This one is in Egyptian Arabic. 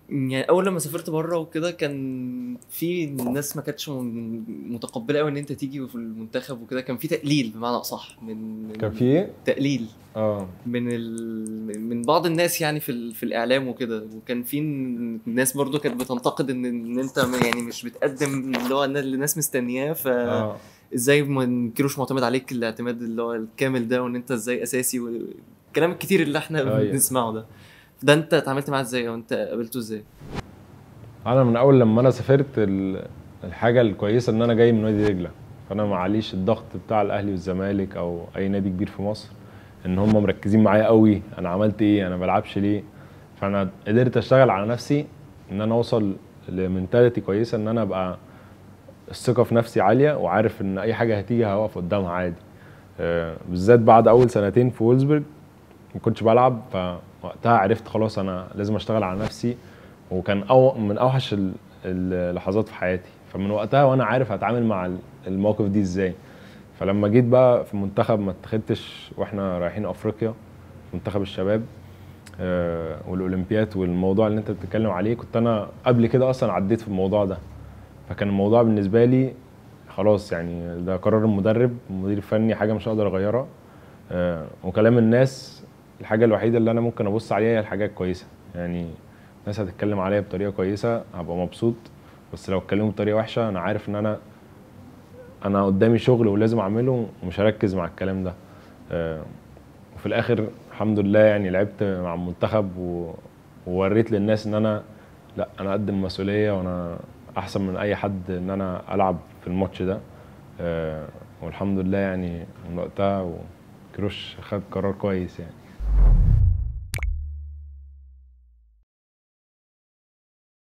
يعني اول لما سافرت بره وكده كان في ناس ما كانتش من- متقبله قوي ان انت تيجي في المنتخب وكده كان في تقليل بمعنى اصح من كان في ايه؟ تقليل اه من ال... من بعض الناس يعني في ال... في الاعلام وكده وكان في ن- ناس برضو كانت بتنتقد ان ان انت م- يعني مش بتقدم اللي هو اللي الناس مستنياه اه فازاي ما نكروش معتمد عليك الاعتماد اللي هو الكامل ده وان انت ازاي اساسي والكلام الكتير اللي احنا أيوة. بنسمعه ده ده انت اتعاملت معاه ازاي او انت قابلته ازاي؟ انا من اول لما انا سافرت ال- الحاجه الكويسه ان انا جاي من وادي دجله فانا معليش الضغط بتاع الاهلي والزمالك او اي نادي كبير في مصر ان هم مركزين معايا قوي انا عملت ايه انا بلعبش ليه فانا قدرت اشتغل على نفسي ان انا اوصل لمنتاليتي كويسه ان انا ابقى الثقه في نفسي عاليه وعارف ان اي حاجه هتيجي هوقف قدامها عادي آه، بالذات بعد اول سنتين في وولزبرج ما كنتش بلعب فوقتها عرفت خلاص انا لازم اشتغل على نفسي وكان أو من اوحش ال- اللحظات في حياتي فمن وقتها وانا عارف هتعامل مع ال- المواقف دي ازاي فلما جيت بقى في منتخب ما اتخدتش واحنا رايحين افريقيا منتخب الشباب آه، والاولمبياد والموضوع اللي انت بتتكلم عليه كنت انا قبل كده اصلا عديت في الموضوع ده فكان الموضوع بالنسبه لي خلاص يعني ده قرار المدرب المدير الفني حاجه مش هقدر اغيرها آه، وكلام الناس الحاجه الوحيده اللي انا ممكن ابص عليها هي الحاجه الكويسه يعني الناس هتتكلم عليا بطريقه كويسه هبقى مبسوط بس لو اتكلموا بطريقه وحشه انا عارف ان انا انا قدامي شغل ولازم اعمله ومش هركز مع الكلام ده آه، وفي الاخر الحمد لله يعني لعبت مع المنتخب و- ووريت للناس ان انا لا انا قد المسؤوليه وانا احسن من اي حد ان انا العب في الماتش ده آه، والحمد لله يعني من وقتها وكروش خد قرار كويس يعني